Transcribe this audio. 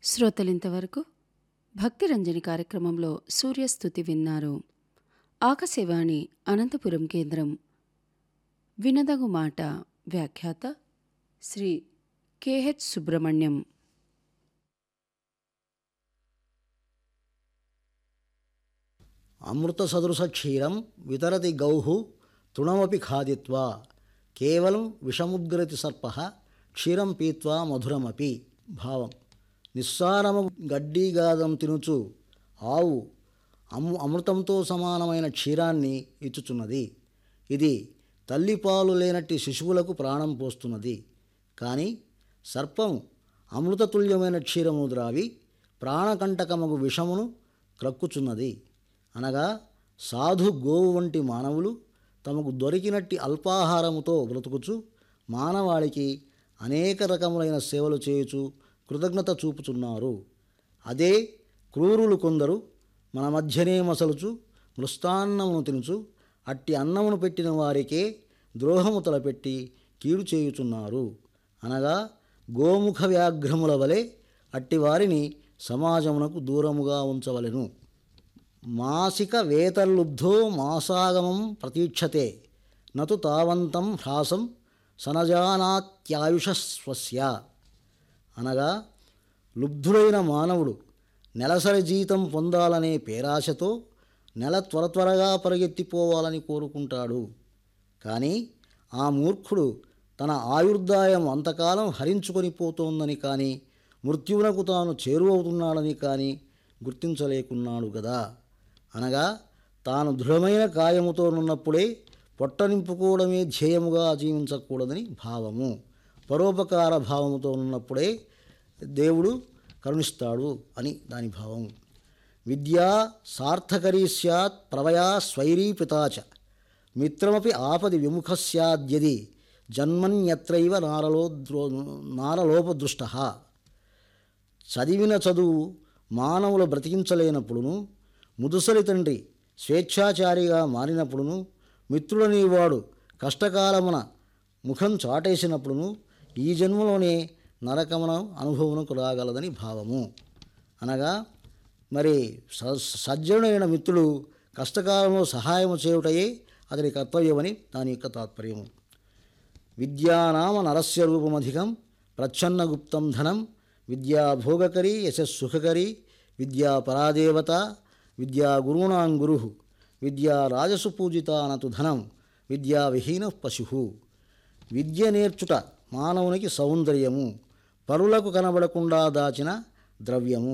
శ్రోతలింతవరకు భక్తిరంజని కార్యక్రమంలో సూర్యస్థుతి విన్నారు ఆకాశవాణి అనంతపురం కేంద్రం వినదగు మాట వ్యాఖ్యాత శ్రీ కెహెచ్ సుబ్రహ్మణ్యం అమృత సదృశ క్షీరం వితరతి గౌహు తృణమపి ఖాదిత్వా కేవలం విషముద్గరతి సర్ప క్షీరం పీత్వా మధురమపి భావం నిస్సారము గడ్డీగాదం తినుచు ఆవు అము అమృతంతో సమానమైన క్షీరాన్ని ఇచ్చుచున్నది ఇది తల్లిపాలు లేనట్టి శిశువులకు ప్రాణం పోస్తున్నది కానీ సర్పం అమృతతుల్యమైన క్షీరమును ద్రావి ప్రాణకంటకమగు విషమును క్రక్కుచున్నది అనగా సాధు గోవు వంటి మానవులు తమకు దొరికినట్టి అల్పాహారముతో బ్రతుకుచు మానవాళికి అనేక రకములైన సేవలు చేయుచు కృతజ్ఞత చూపుచున్నారు అదే క్రూరులు కొందరు మన మధ్యనే మసలుచు మృష్టాన్నమును తినుచు అట్టి అన్నమును పెట్టిన వారికే ద్రోహము తలపెట్టి కీడు చేయుచున్నారు అనగా గోముఖ వ్యాఘ్రముల వలె అట్టి వారిని సమాజమునకు దూరముగా ఉంచవలెను మాసిక వేతర్లుబ్ధో మాసాగమం ప్రతీక్షతే నతు తావంతం హ్రాసం సనజానాత్యాయుష స్వస్య అనగా లుబ్ధుడైన మానవుడు నెలసరి జీతం పొందాలనే పేరాశతో నెల త్వర త్వరగా పరిగెత్తిపోవాలని కోరుకుంటాడు కానీ ఆ మూర్ఖుడు తన ఆయుర్దాయం అంతకాలం హరించుకొని పోతోందని కానీ మృత్యువునకు తాను చేరువవుతున్నాడని కానీ గుర్తించలేకున్నాడు గదా అనగా తాను దృఢమైన కాయముతోనున్నప్పుడే పొట్ట నింపుకోవడమే ధ్యేయముగా జీవించకూడదని భావము పరోపకార భావముతో ఉన్నప్పుడే దేవుడు కరుణిస్తాడు అని దాని భావం విద్యా సార్థకరీ సత్ ప్రవయా స్వైరీ పితాచ మిత్రమపి ఆపది విముఖ స్యాద్యది జన్మన్యత్రైవ నారలో ద్రో నారలోపదృష్ట చదివిన చదువు మానవులు బ్రతికించలేనప్పుడును ముదుసలి తండ్రి స్వేచ్ఛాచారిగా మారినప్పుడును మిత్రుడనేవాడు కష్టకాలమున ముఖం చాటేసినప్పుడును ఈ జన్మలోనే నరకమున అనుభవమునకు రాగలదని భావము అనగా మరి స సజ్జనుడైన మిత్రుడు కష్టకాలంలో సహాయము చేయుటయే అతని కర్తవ్యమని దాని యొక్క తాత్పర్యము విద్యానామ నరస్య రూపమధికం ప్రచ్ఛన్నగుప్తం ధనం విద్యా భోగకరి యశస్సుఖకరి విద్యా పరాదేవత విద్యా గురుణాం గురు విద్యా రాజసు పూజిత అనతు ధనం విద్యా విహీన పశు విద్య నేర్చుట మానవునికి సౌందర్యము పరులకు కనబడకుండా దాచిన ద్రవ్యము